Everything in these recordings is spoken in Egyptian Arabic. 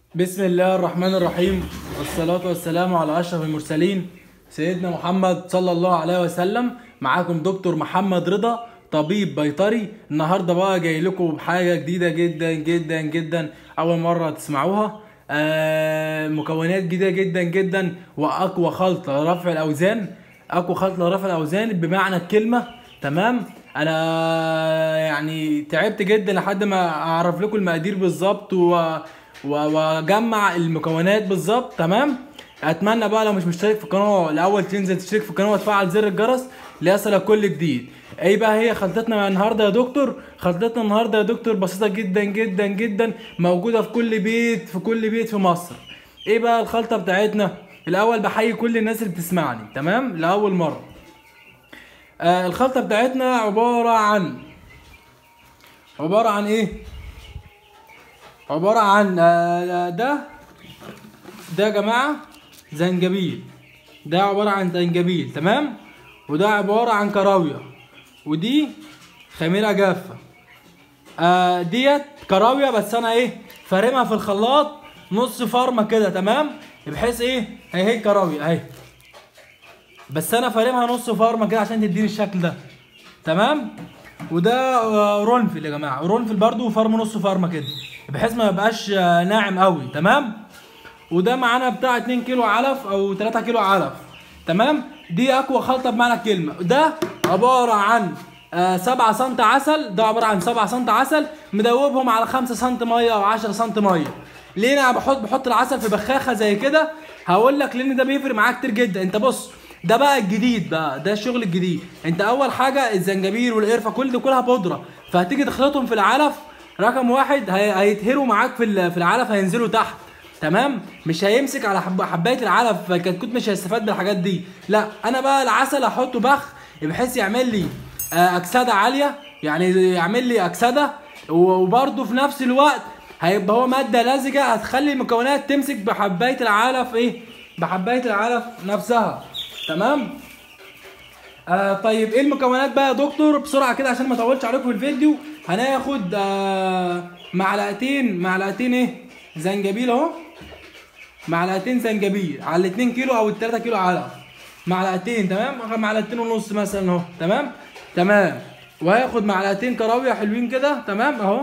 بسم الله الرحمن الرحيم والصلاة والسلام على أشرف المرسلين سيدنا محمد صلى الله عليه وسلم معاكم دكتور محمد رضا طبيب بيطري النهارده بقى جاي لكم بحاجة جديدة جدا جدا جدا أول مرة تسمعوها آه مكونات جديدة جدا جدا وأقوى خلطة لرفع الأوزان أقوى خلطة لرفع الأوزان بمعنى الكلمة تمام انا يعني تعبت جدا لحد ما اعرف لكم المقادير بالظبط و... و... واجمع المكونات بالظبط تمام اتمنى بقى لو مش مشترك في القناه الاول تنزل تشترك في القناه وتفعل زر الجرس ليصلك كل جديد ايه بقى هي خلطتنا النهارده يا دكتور خلطتنا النهارده يا دكتور بسيطه جدا جدا جدا موجوده في كل بيت في كل بيت في مصر ايه بقى الخلطه بتاعتنا الاول بحيي كل الناس اللي بتسمعني تمام لاول مره آه الخلطة بتاعتنا عبارة عن عبارة عن ايه؟ عبارة عن آه ده ده يا جماعة زنجبيل ده عبارة عن زنجبيل تمام؟ وده عبارة عن كراوية ودي خميرة جافة آه ديت كراوية بس انا ايه فارمها في الخلاط نص فرمة كده تمام؟ بحيث ايه اهي هي كراوية اهي بس انا فارمها نص فرمه كده عشان تديني الشكل ده تمام وده آه، قرنفل يا جماعه قرنفل برضو فرم نص فرمه كده بحيث ما يبقاش آه، ناعم قوي تمام وده معانا بتاع 2 كيلو علف او 3 كيلو علف تمام دي اقوى خلطه بمعنى الكلمه ده عباره عن 7 سم عسل ده عباره عن 7 سم عسل مدوبهم على 5 سم ميه او 10 سم ميه ليه انا بحط بحط العسل في بخاخه زي كده هقول لك لان ده بيفرق معاك كتير جدا انت بص ده بقى الجديد بقى ده الشغل الجديد انت اول حاجه الزنجبيل والقرفه كل دي كلها بودره فهتيجي تخلطهم في العلف رقم واحد هي... هيتهروا معاك في ال- في العلف هينزلوا تحت تمام مش هيمسك على حب... حبايه العلف فالكتكوت مش هيستفاد بالحاجات دي لا انا بقى العسل احطه بخ بحيث يعمل لي آه، اكسده عاليه يعني يعمل لي اكسده وبرده في نفس الوقت هيبقى هو ماده لزجه هتخلي المكونات تمسك بحبايه العلف ايه بحبايه العلف نفسها تمام آه طيب ايه المكونات بقى يا دكتور بسرعه كده عشان ما اطولش عليكم في الفيديو هناخد آه معلقتين معلقتين ايه زنجبيل اهو معلقتين زنجبيل على ال 2 كيلو او ال 3 كيلو علف معلقتين تمام معلقتين ونص مثلا اهو تمام تمام وهاخد معلقتين كراويه حلوين كده تمام اهو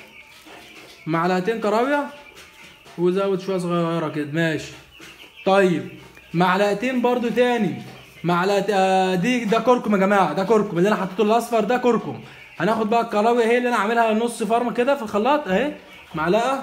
معلقتين كراويه وزود شويه صغيره كده ماشي طيب معلقتين برضو تاني معلقه آه، دي ده كركم يا جماعه ده كركم اللي انا حطيته الاصفر ده كركم هناخد بقى الكراويه هي اللي انا عاملها نص فرمه كده في الخلاط اهي معلقه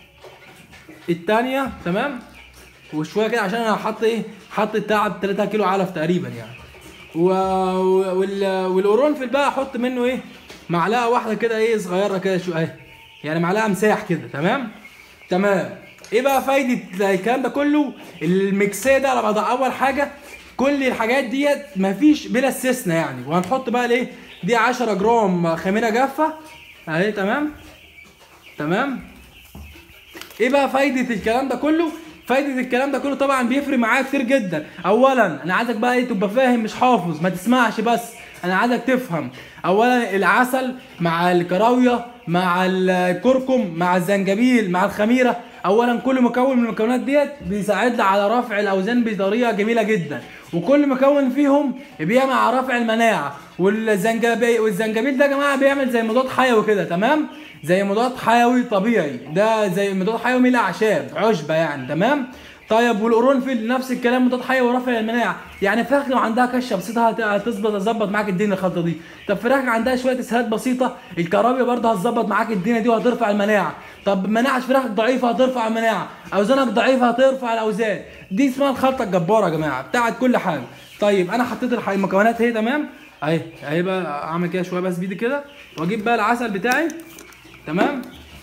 التانية تمام وشويه كده عشان انا حاطط ايه حاطط بتاع 3 كيلو علف تقريبا يعني و... وال... والقرنفل بقى احط منه ايه معلقه واحده كده ايه صغيره كده شو اهي يعني معلقه مساح كده تمام تمام ايه بقى فايده الكلام ده كله الميكسيه ده على بعضها اول حاجه كل الحاجات ديت مفيش بلا استثناء يعني وهنحط بقى الايه دي 10 جرام خميره جافه اهي تمام تمام ايه بقى فايده الكلام ده كله فايده الكلام ده كله طبعا بيفرق معايا كتير جدا اولا انا عايزك بقى ايه تبقى فاهم مش حافظ ما تسمعش بس انا عايزك تفهم اولا العسل مع الكراويه مع الكركم مع الزنجبيل مع الخميره اولا كل مكون من المكونات ديت بيساعدنا على رفع الاوزان بطريقه جميله جدا وكل مكون فيهم بيعمل على رفع المناعه والزنجبيل والزنجبيل ده يا جماعه بيعمل زي مضاد حيوي كده تمام زي مضاد حيوي طبيعي ده زي مضاد حيوي من الاعشاب عشبه يعني تمام طيب والقرنفل نفس الكلام مضاد حيوي ورفع المناعه يعني فراخ لو عندها كشه بسيطه هت- هتظبط هتظبط معاك الدنيا الخلطه دي طب فراخ عندها شويه اسهالات بسيطه الكرابيه برضه هتظبط معاك الدنيا دي وهترفع المناعه طب مناعه فراخك ضعيفه هترفع المناعه اوزانك ضعيفه هترفع الاوزان دي اسمها الخلطه الجباره يا جماعه بتاعت كل حاجه طيب انا حطيت الح- المكونات اهي تمام اهي اهي بقى اعمل كده شويه بس بايدي كده واجيب بقى العسل بتاعي تمام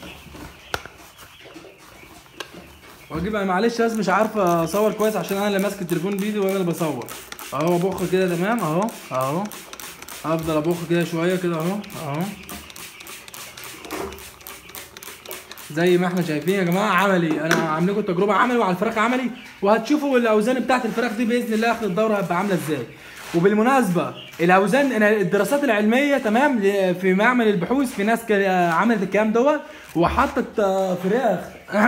واجيب انا معلش بس مش عارف اصور كويس عشان انا اللي ماسك التليفون بايدي وانا اللي بصور اهو ابخ كده تمام اهو اهو هفضل ابخ كده شويه كده اهو اهو زي ما احنا شايفين يا جماعه عملي انا عامل لكم تجربه عملي وعلى الفراخ عملي وهتشوفوا الاوزان بتاعت الفراخ دي باذن الله اخر الدوره هتبقى عامله ازاي وبالمناسبه الاوزان أنا الدراسات العلميه تمام ل- في معمل البحوث في ناس ك- عملت الكلام دوت وحطت آه، فراخ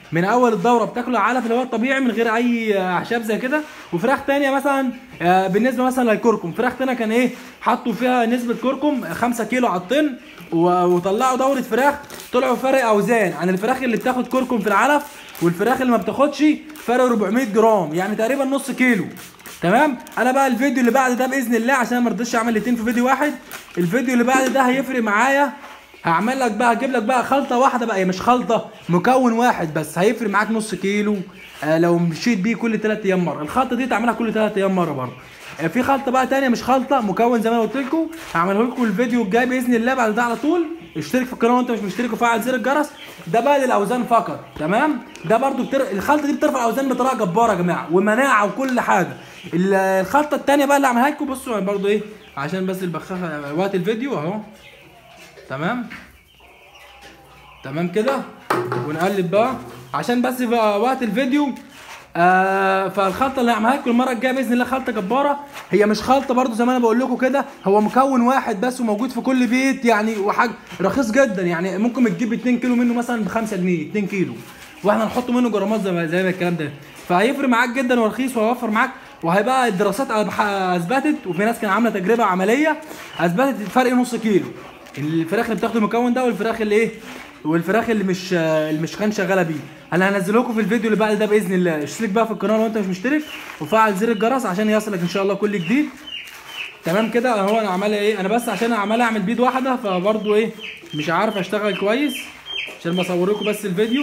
من اول الدوره بتاكل العلف اللي هو الطبيعي من غير اي اعشاب زي كده وفراخ تانية مثلا آه، بالنسبه مثلا للكركم فراخ تانية كان ايه حطوا فيها نسبه كركم 5 كيلو على الطن و- وطلعوا دوره فراخ طلعوا فرق اوزان عن الفراخ اللي بتاخد كركم في العلف والفراخ اللي ما بتاخدش فرق 400 جرام يعني تقريبا نص كيلو تمام انا بقى الفيديو اللي بعد ده باذن الله عشان ما رضيتش اعمل الاتنين في فيديو واحد الفيديو اللي بعد ده هيفرق معايا هعمل لك بقى هجيب لك بقى خلطه واحده بقى هي مش خلطه مكون واحد بس هيفرق معاك نص كيلو آه لو مشيت بيه كل 3 ايام مره الخلطه دي تعملها كل 3 ايام مره برضه آه في خلطه بقى تانية مش خلطه مكون زي ما أنا قلت لكم هعمله لكم الفيديو الجاي باذن الله بعد ده على طول اشترك في القناه وانت مش مشترك وفعل زر الجرس ده بقى للاوزان فقط تمام ده برضو بتر... الخلطه دي بترفع الاوزان بطريقه جباره يا جماعه ومناعه وكل حاجه ال- الخلطه التانية بقى اللي هعملها لكم بصوا برضو ايه عشان بس البخاخه وقت الفيديو اهو تمام تمام كده ونقلب بقى عشان بس بقى وقت الفيديو آه فالخلطه اللي هعملها لكم المره الجايه باذن الله خلطه جباره هي مش خلطه برضو زي ما انا بقول لكم كده هو مكون واحد بس وموجود في كل بيت يعني وحاجه رخيص جدا يعني ممكن تجيب 2 كيلو منه مثلا ب 5 جنيه 2 كيلو واحنا نحط منه جرامات زي ما زي ما الكلام ده فهيفرق معاك جدا ورخيص وهيوفر معاك وهيبقى الدراسات أبح- اثبتت وفي ناس كان عامله تجربه عمليه اثبتت الفرق نص كيلو الفراخ اللي بتاخد المكون ده والفراخ اللي ايه والفراخ اللي مش اللي مش كان شغاله بيه انا هنزله لكم في الفيديو اللي بعد ده باذن الله اشترك بقى في القناه لو انت مش مشترك وفعل زر الجرس عشان يصلك ان شاء الله كل جديد تمام كده هو انا عمال ايه انا بس عشان عمال اعمل بيد واحده فبرضه ايه مش عارف اشتغل كويس عشان بصور لكم بس الفيديو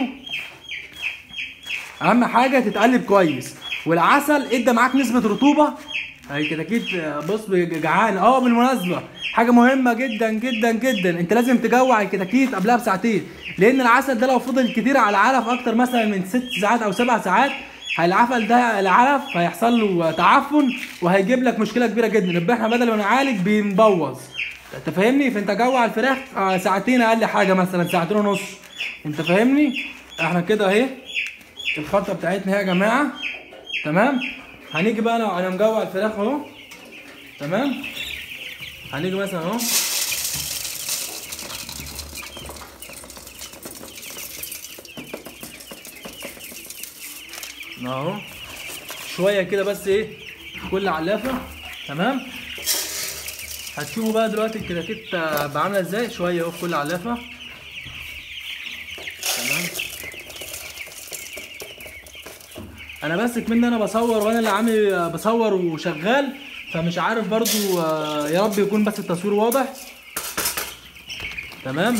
اهم حاجه تتقلب كويس والعسل ادى معاك نسبه رطوبه هي كده اكيد بص جعان اه بالمناسبه حاجه مهمه جدا جدا جدا انت لازم تجوع الكتاكيت قبلها بساعتين لان العسل ده لو فضل كتير على العلف اكتر مثلا من ست ساعات او سبع ساعات العفل ده العلف هيحصل له تعفن وهيجيب لك مشكله كبيره جدا يبقى احنا بدل ما نعالج بنبوظ انت فاهمني فانت جوع الفراخ آه، ساعتين اقل حاجه مثلا ساعتين ونص انت فاهمني احنا كده اهي الخلطه بتاعتنا اهي يا جماعه تمام هنيجي بقى انا انا مجوع الفراخ اهو تمام هنيجي مثلا اهو اهو شويه كده بس ايه كل علافه تمام هتشوفوا بقى دلوقتي الكتاكيت بقى عامله ازاي شويه اهو في كل علافه تمام انا بس كمان انا بصور وانا اللي عامل بصور وشغال فمش عارف برضو آه، يا رب يكون بس التصوير واضح تمام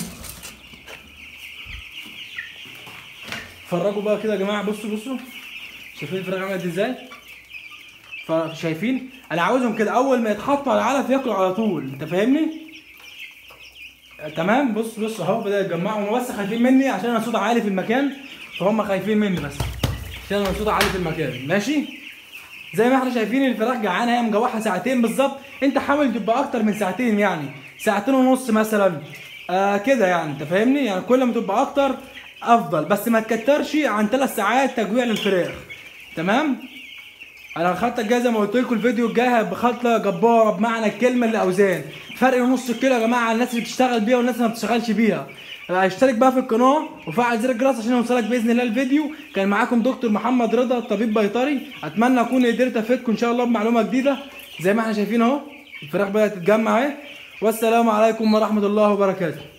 اتفرجوا بقى كده يا جماعه بصوا بصوا شايفين الفراخ عملت ازاي فشايفين انا عاوزهم كده اول ما يتحطوا على العلف ياكلوا على طول انت فاهمني آه، تمام بص بص اهو بدأ يتجمعوا هم بس خايفين مني عشان انا صوت عالي في المكان فهم خايفين مني بس عشان انا صوت عالي في المكان ماشي زي ما احنا شايفين الفراخ جعانه هي مجوعها ساعتين بالظبط انت حاول تبقى اكتر من ساعتين يعني ساعتين ونص مثلا آه كده يعني انت فاهمني يعني كل ما تبقى اكتر افضل بس ما تكترش عن ثلاث ساعات تجويع للفراخ تمام انا الخلطه الجايه زي ما قلت لكم الفيديو الجاي هيبقى خلطه جباره بمعنى الكلمه الاوزان فرق نص كيلو يا جماعه على الناس اللي بتشتغل بيها والناس اللي ما بتشتغلش بيها اشترك بقى في القناه وفعل زر الجرس عشان يوصلك باذن الله الفيديو كان معاكم دكتور محمد رضا طبيب بيطري اتمنى اكون قدرت افيدكم ان شاء الله بمعلومه جديده زي ما احنا شايفين اهو الفراخ بدات تتجمع اهي والسلام عليكم ورحمه الله وبركاته